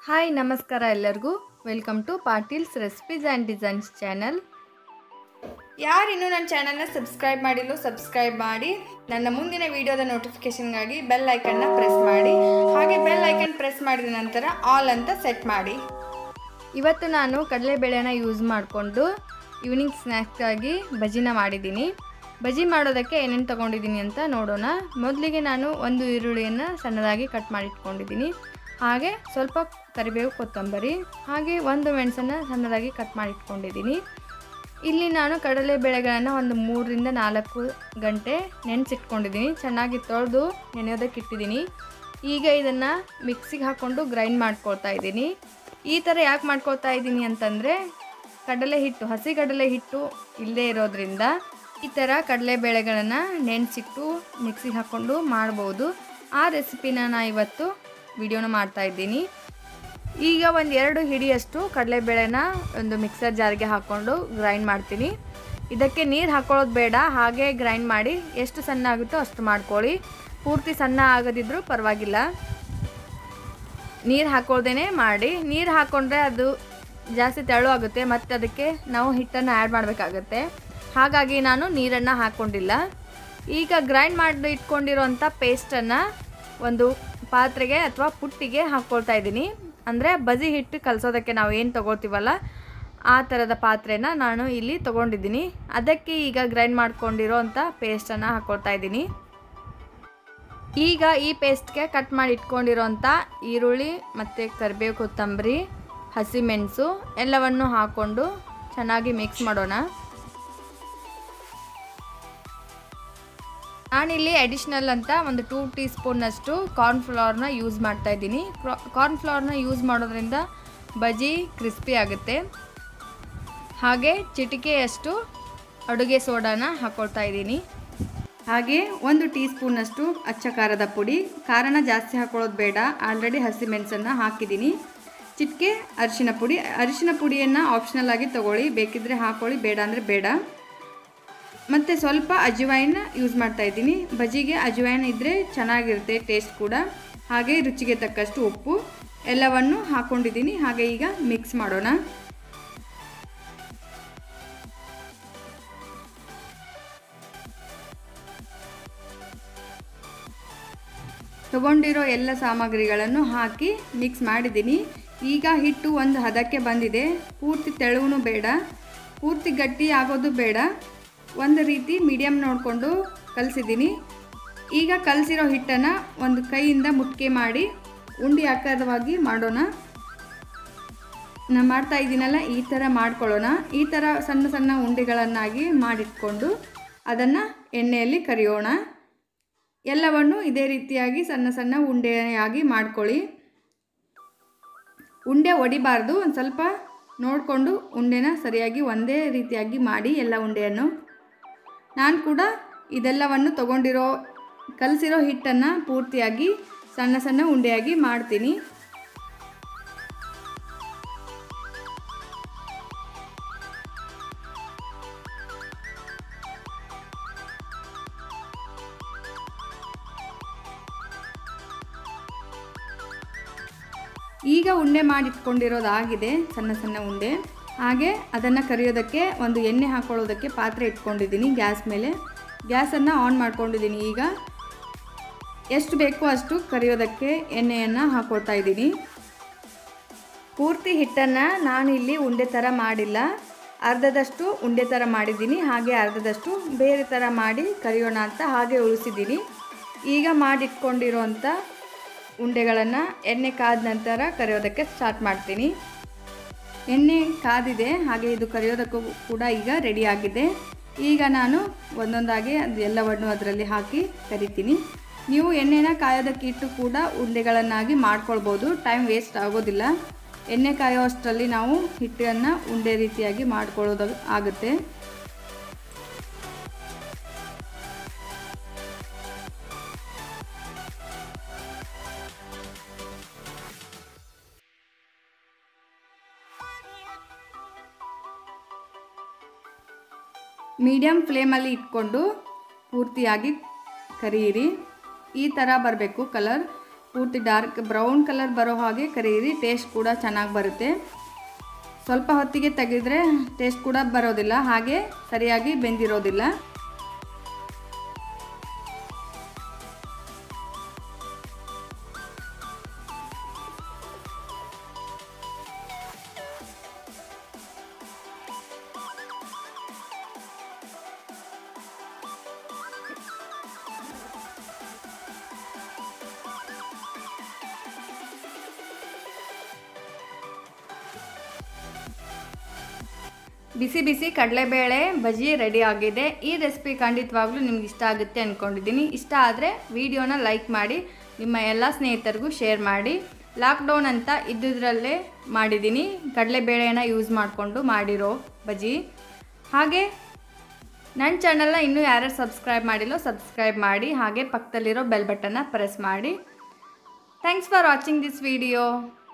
hi ನಮಸ್ಕಾರ ಎಲ್ಲರಿಗೂ welcome to Patil's recipes and designs channel ಯಾರಿನ್ನೂ ನನ್ನ ಚಾನಲ್ನ ಸಬ್ಸ್ಕ್ರೈಬ್ ಮಾಡಿಲ್ಲ ಸಬ್ಸ್ಕ್ರೈಬ್ ಮಾಡಿ ನನ್ನ ಮುಂದಿನ ವಿಡಿಯೋದ ನೋಟಿಫಿಕೇಷನ್ಗಾಗಿ ಬೆಲ್ ಐಕನ್ನ ಪ್ರೆಸ್ ಮಾಡಿ ಹಾಗೆ ಬೆಲ್ ಐಕನ್ ಪ್ರೆಸ್ ಮಾಡಿದ ನಂತರ ಆಲ್ ಅಂತ ಸೆಟ್ ಮಾಡಿ ಇವತ್ತು ನಾನು ಕಡಲೆಬೇಳೆನ ಯೂಸ್ ಮಾಡಿಕೊಂಡು ಈವ್ನಿಂಗ್ ಸ್ನ್ಯಾಕ್ಗಾಗಿ ಬಜಿನ ಮಾಡಿದ್ದೀನಿ ಬಜಿ ಮಾಡೋದಕ್ಕೆ ಏನೇನು ತೊಗೊಂಡಿದ್ದೀನಿ ಅಂತ ನೋಡೋಣ ಮೊದಲಿಗೆ ನಾನು ಒಂದು ಈರುಳ್ಳಿಯನ್ನು ಸಣ್ಣದಾಗಿ ಕಟ್ ಮಾಡಿ ಇಟ್ಕೊಂಡಿದ್ದೀನಿ ಹಾಗೆ ಸ್ವಲ್ಪ ಕರಿಬೇವು ಕೊತ್ತಂಬರಿ ಹಾಗೆ ಒಂದು ಮೆಣಸನ್ನು ಸಣ್ಣದಾಗಿ ಕಟ್ ಮಾಡಿ ಇಟ್ಕೊಂಡಿದ್ದೀನಿ ಇಲ್ಲಿ ನಾನು ಕಡಲೆ ಬೇಳೆಗಳನ್ನು ಒಂದು ಮೂರರಿಂದ ನಾಲ್ಕು ಗಂಟೆ ನೆನೆಸಿಟ್ಕೊಂಡಿದ್ದೀನಿ ಚೆನ್ನಾಗಿ ತೊಳೆದು ನೆನೆಯೋದಕ್ಕೆ ಇಟ್ಟಿದ್ದೀನಿ ಈಗ ಇದನ್ನು ಮಿಕ್ಸಿಗೆ ಹಾಕ್ಕೊಂಡು ಗ್ರೈಂಡ್ ಮಾಡ್ಕೊಳ್ತಾ ಇದ್ದೀನಿ ಈ ಥರ ಯಾಕೆ ಮಾಡ್ಕೊಳ್ತಾ ಇದ್ದೀನಿ ಅಂತಂದರೆ ಕಡಲೆ ಹಿಟ್ಟು ಹಸಿ ಕಡಲೆ ಹಿಟ್ಟು ಇಲ್ಲದೇ ಇರೋದ್ರಿಂದ ಈ ಥರ ಕಡಲೆ ಬೇಳೆಗಳನ್ನು ನೆನೆಸಿಟ್ಟು ಮಿಕ್ಸಿಗೆ ಹಾಕ್ಕೊಂಡು ಮಾಡ್ಬೋದು ಆ ರೆಸಿಪಿನ ನಾನು ಇವತ್ತು ವಿಡಿಯೋನ ಮಾಡ್ತಾ ಇದ್ದೀನಿ ಈಗ ಒಂದು ಎರಡು ಹಿಡಿಯಷ್ಟು ಕಡಲೆಬೇಳೆನ ಒಂದು ಮಿಕ್ಸರ್ ಜಾರ್ಗೆ ಹಾಕ್ಕೊಂಡು ಗ್ರೈಂಡ್ ಮಾಡ್ತೀನಿ ಇದಕ್ಕೆ ನೀರು ಹಾಕೊಳ್ಳೋದು ಬೇಡ ಹಾಗೆ ಗ್ರೈಂಡ್ ಮಾಡಿ ಎಷ್ಟು ಸಣ್ಣ ಆಗುತ್ತೋ ಅಷ್ಟು ಮಾಡ್ಕೊಳ್ಳಿ ಪೂರ್ತಿ ಸಣ್ಣ ಆಗದಿದ್ರೂ ಪರವಾಗಿಲ್ಲ ನೀರು ಹಾಕೊಳ್ದೇ ಮಾಡಿ ನೀರು ಹಾಕ್ಕೊಂಡ್ರೆ ಅದು ಜಾಸ್ತಿ ತೆಳು ಆಗುತ್ತೆ ಮತ್ತು ಅದಕ್ಕೆ ನಾವು ಹಿಟ್ಟನ್ನು ಆ್ಯಡ್ ಮಾಡಬೇಕಾಗತ್ತೆ ಹಾಗಾಗಿ ನಾನು ನೀರನ್ನು ಹಾಕ್ಕೊಂಡಿಲ್ಲ ಈಗ ಗ್ರೈಂಡ್ ಮಾಡಿ ಇಟ್ಕೊಂಡಿರೋಂಥ ಪೇಸ್ಟನ್ನು ಒಂದು ಪಾತ್ರೆಗೆ ಅಥವಾ ಪುಟ್ಟಿಗೆ ಹಾಕ್ಕೊಳ್ತಾ ಇದ್ದೀನಿ ಅಂದರೆ ಬಜಿ ಹಿಟ್ಟು ಕಲಸೋದಕ್ಕೆ ನಾವು ಏನು ತೊಗೊಳ್ತೀವಲ್ಲ ಆ ಥರದ ಪಾತ್ರೆನ ನಾನು ಇಲ್ಲಿ ತೊಗೊಂಡಿದ್ದೀನಿ ಅದಕ್ಕೆ ಈಗ ಗ್ರೈಂಡ್ ಮಾಡ್ಕೊಂಡಿರೋ ಅಂಥ ಪೇಸ್ಟನ್ನು ಹಾಕ್ಕೊಳ್ತಾ ಇದ್ದೀನಿ ಈಗ ಈ ಪೇಸ್ಟ್ಗೆ ಕಟ್ ಮಾಡಿ ಇಟ್ಕೊಂಡಿರೋಂಥ ಈರುಳ್ಳಿ ಮತ್ತು ಕರಿಬೇವು ಕೊತ್ತಂಬರಿ ಹಸಿಮೆಣಸು ಎಲ್ಲವನ್ನು ಹಾಕ್ಕೊಂಡು ಚೆನ್ನಾಗಿ ಮಿಕ್ಸ್ ಮಾಡೋಣ ನಾನಿಲ್ಲಿ ಅಡಿಷ್ನಲ್ ಅಂತ ಒಂದು ಟೂ ಟೀ ಸ್ಪೂನ್ನಷ್ಟು ಕಾರ್ನ್ಫ್ಲವರ್ನ ಯೂಸ್ ಮಾಡ್ತಾ ಇದ್ದೀನಿ ಕಾರ್ನ್ಫ್ಲವರ್ನ ಯೂಸ್ ಮಾಡೋದ್ರಿಂದ ಬಜಿ ಕ್ರಿಸ್ಪಿ ಆಗುತ್ತೆ ಹಾಗೆ ಚಿಟಿಕೆಯಷ್ಟು ಅಡುಗೆ ಸೋಡಾನ ಹಾಕ್ಕೊಳ್ತಾ ಇದ್ದೀನಿ ಹಾಗೆ ಒಂದು ಟೀ ಸ್ಪೂನಷ್ಟು ಅಚ್ಚ ಖಾರದ ಪುಡಿ ಖಾರನ ಜಾಸ್ತಿ ಹಾಕೊಳ್ಳೋದು ಬೇಡ ಆಲ್ರೆಡಿ ಹಸಿಮೆಣಸನ್ನು ಹಾಕಿದ್ದೀನಿ ಚಿಟಿಕೆ ಅರಿಶಿನ ಪುಡಿ ಅರಿಶಿನ ಪುಡಿಯನ್ನು ಆಪ್ಷನಲ್ ಆಗಿ ತೊಗೊಳ್ಳಿ ಬೇಕಿದ್ದರೆ ಹಾಕೊಳ್ಳಿ ಬೇಡ ಅಂದರೆ ಬೇಡ ಮತ್ತು ಸ್ವಲ್ಪ ಅಜ್ವೈನ್ ಯೂಸ್ ಮಾಡ್ತಾ ಇದ್ದೀನಿ ಬಜಿಗೆ ಅಜ್ವೈನ್ ಇದ್ದರೆ ಚೆನ್ನಾಗಿರುತ್ತೆ ಟೇಸ್ಟ್ ಕೂಡ ಹಾಗೆ ರುಚಿಗೆ ತಕ್ಕಷ್ಟು ಉಪ್ಪು ಎಲ್ಲವನ್ನು ಹಾಕ್ಕೊಂಡಿದ್ದೀನಿ ಹಾಗೆ ಈಗ ಮಿಕ್ಸ್ ಮಾಡೋಣ ತಗೊಂಡಿರೋ ಎಲ್ಲ ಸಾಮಗ್ರಿಗಳನ್ನು ಹಾಕಿ ಮಿಕ್ಸ್ ಮಾಡಿದ್ದೀನಿ ಈಗ ಹಿಟ್ಟು ಒಂದು ಹದಕ್ಕೆ ಬಂದಿದೆ ಪೂರ್ತಿ ತೆಳುವೂ ಬೇಡ ಪೂರ್ತಿ ಗಟ್ಟಿ ಆಗೋದು ಬೇಡ ಒಂದು ರೀತಿ ಮೀಡಿಯಮ್ ನೋಡಿಕೊಂಡು ಕಲಸಿದ್ದೀನಿ ಈಗ ಕಲಸಿರೋ ಹಿಟ್ಟನ್ನು ಒಂದು ಕೈಯಿಂದ ಮುಟ್ಕೆ ಮಾಡಿ ಉಂಡೆ ಆಕಾರವಾಗಿ ಮಾಡೋಣ ನಾನು ಮಾಡ್ತಾ ಇದ್ದೀನಲ್ಲ ಈ ಥರ ಮಾಡ್ಕೊಳ್ಳೋಣ ಈ ಥರ ಸಣ್ಣ ಸಣ್ಣ ಉಂಡೆಗಳನ್ನಾಗಿ ಮಾಡಿಟ್ಕೊಂಡು ಅದನ್ನು ಎಣ್ಣೆಯಲ್ಲಿ ಕರಿಯೋಣ ಎಲ್ಲವನ್ನು ಇದೇ ರೀತಿಯಾಗಿ ಸಣ್ಣ ಸಣ್ಣ ಉಂಡೆಯಾಗಿ ಮಾಡ್ಕೊಳ್ಳಿ ಉಂಡೆ ಒಡಿಬಾರ್ದು ಒಂದು ಸ್ವಲ್ಪ ನೋಡಿಕೊಂಡು ಉಂಡೆನ ಸರಿಯಾಗಿ ಒಂದೇ ರೀತಿಯಾಗಿ ಮಾಡಿ ಎಲ್ಲ ಉಂಡೆಯನ್ನು ನಾನು ಕೂಡ ಇದೆಲ್ಲವನ್ನು ತಗೊಂಡಿರೋ ಕಲಸಿರೋ ಹಿಟ್ಟನ್ನು ಪೂರ್ತಿಯಾಗಿ ಸಣ್ಣ ಸಣ್ಣ ಉಂಡೆಯಾಗಿ ಮಾಡ್ತೀನಿ ಈಗ ಉಂಡೆ ಮಾಡಿಟ್ಕೊಂಡಿರೋದಾಗಿದೆ ಸಣ್ಣ ಸಣ್ಣ ಉಂಡೆ ಹಾಗೆ ಅದನ್ನು ಕರಿಯೋದಕ್ಕೆ ಒಂದು ಎಣ್ಣೆ ಹಾಕ್ಕೊಳ್ಳೋದಕ್ಕೆ ಪಾತ್ರೆ ಇಟ್ಕೊಂಡಿದ್ದೀನಿ ಗ್ಯಾಸ್ ಮೇಲೆ ಗ್ಯಾಸನ್ನು ಆನ್ ಮಾಡ್ಕೊಂಡಿದ್ದೀನಿ ಈಗ ಎಷ್ಟು ಬೇಕೋ ಅಷ್ಟು ಕರಿಯೋದಕ್ಕೆ ಎಣ್ಣೆಯನ್ನು ಹಾಕ್ಕೊಳ್ತಾ ಇದ್ದೀನಿ ಪೂರ್ತಿ ಹಿಟ್ಟನ್ನು ನಾನು ಇಲ್ಲಿ ಉಂಡೆ ಥರ ಮಾಡಿಲ್ಲ ಅರ್ಧದಷ್ಟು ಉಂಡೆ ಥರ ಮಾಡಿದ್ದೀನಿ ಹಾಗೆ ಅರ್ಧದಷ್ಟು ಬೇರೆ ಥರ ಮಾಡಿ ಕರಿಯೋಣ ಅಂತ ಹಾಗೆ ಉಳಿಸಿದ್ದೀನಿ ಈಗ ಮಾಡಿಟ್ಕೊಂಡಿರೋಂಥ ಉಂಡೆಗಳನ್ನು ಎಣ್ಣೆ ಕಾದ ನಂತರ ಕರಿಯೋದಕ್ಕೆ ಸ್ಟಾರ್ಟ್ ಮಾಡ್ತೀನಿ ಎಣ್ಣೆ ಕಾದಿದೆ ಹಾಗೆ ಇದು ಕರಿಯೋದಕ್ಕೂ ಕೂಡ ಈಗ ರೆಡಿ ಆಗಿದೆ ಈಗ ನಾನು ಒಂದೊಂದಾಗಿ ಅದು ಎಲ್ಲವನ್ನು ಅದರಲ್ಲಿ ಹಾಕಿ ಕರಿತೀನಿ ನೀವು ಎಣ್ಣೆನ ಕಾಯೋದಕ್ಕೆ ಇಟ್ಟು ಕೂಡ ಉಂಡೆಗಳನ್ನಾಗಿ ಮಾಡ್ಕೊಳ್ಬೋದು ಟೈಮ್ ವೇಸ್ಟ್ ಆಗೋದಿಲ್ಲ ಎಣ್ಣೆ ಕಾಯೋ ಅಷ್ಟರಲ್ಲಿ ನಾವು ಹಿಟ್ಟನ್ನು ಉಂಡೆ ರೀತಿಯಾಗಿ ಮಾಡ್ಕೊಳ್ಳೋದು ಆಗುತ್ತೆ ಮೀಡಿಯಮ್ ಫ್ಲೇಮಲ್ಲಿ ಇಟ್ಕೊಂಡು ಪೂರ್ತಿಯಾಗಿ ಕರಿಯಿರಿ ಈ ಥರ ಬರಬೇಕು ಕಲರ್ ಪೂರ್ತಿ ಡಾರ್ಕ್ ಬ್ರೌನ್ ಕಲರ್ ಬರೋ ಹಾಗೆ ಕರೀರಿ ಟೇಸ್ಟ್ ಕೂಡ ಚೆನ್ನಾಗಿ ಬರುತ್ತೆ ಸ್ವಲ್ಪ ಹೊತ್ತಿಗೆ ತೆಗೆದ್ರೆ ಟೇಸ್ಟ್ ಕೂಡ ಬರೋದಿಲ್ಲ ಹಾಗೆ ಸರಿಯಾಗಿ ಬೆಂದಿರೋದಿಲ್ಲ ಬಿಸಿ ಬಿಸಿ ಕಡಲೆಬೇಳೆ ಬಜ್ಜಿ ರೆಡಿ ಆಗಿದೆ ಈ ರೆಸಿಪಿ ಖಂಡಿತವಾಗ್ಲೂ ನಿಮ್ಗೆ ಇಷ್ಟ ಆಗುತ್ತೆ ಅಂದ್ಕೊಂಡಿದ್ದೀನಿ ಇಷ್ಟ ಆದರೆ ವಿಡಿಯೋನ ಲೈಕ್ ಮಾಡಿ ನಿಮ್ಮ ಎಲ್ಲ ಸ್ನೇಹಿತರಿಗೂ ಶೇರ್ ಮಾಡಿ ಲಾಕ್ಡೌನ್ ಅಂತ ಇದ್ದುದರಲ್ಲೇ ಮಾಡಿದ್ದೀನಿ ಕಡಲೆಬೇಳೆನ ಯೂಸ್ ಮಾಡಿಕೊಂಡು ಮಾಡಿರೋ ಬಜ್ಜಿ ಹಾಗೆ ನನ್ನ ಚಾನಲ್ನ ಇನ್ನೂ ಯಾರ್ಯಾರು ಸಬ್ಸ್ಕ್ರೈಬ್ ಮಾಡಿಲ್ಲೋ ಸಬ್ಸ್ಕ್ರೈಬ್ ಮಾಡಿ ಹಾಗೆ ಪಕ್ಕದಲ್ಲಿರೋ ಬೆಲ್ ಬಟನ್ನ ಪ್ರೆಸ್ ಮಾಡಿ thanks for watching this video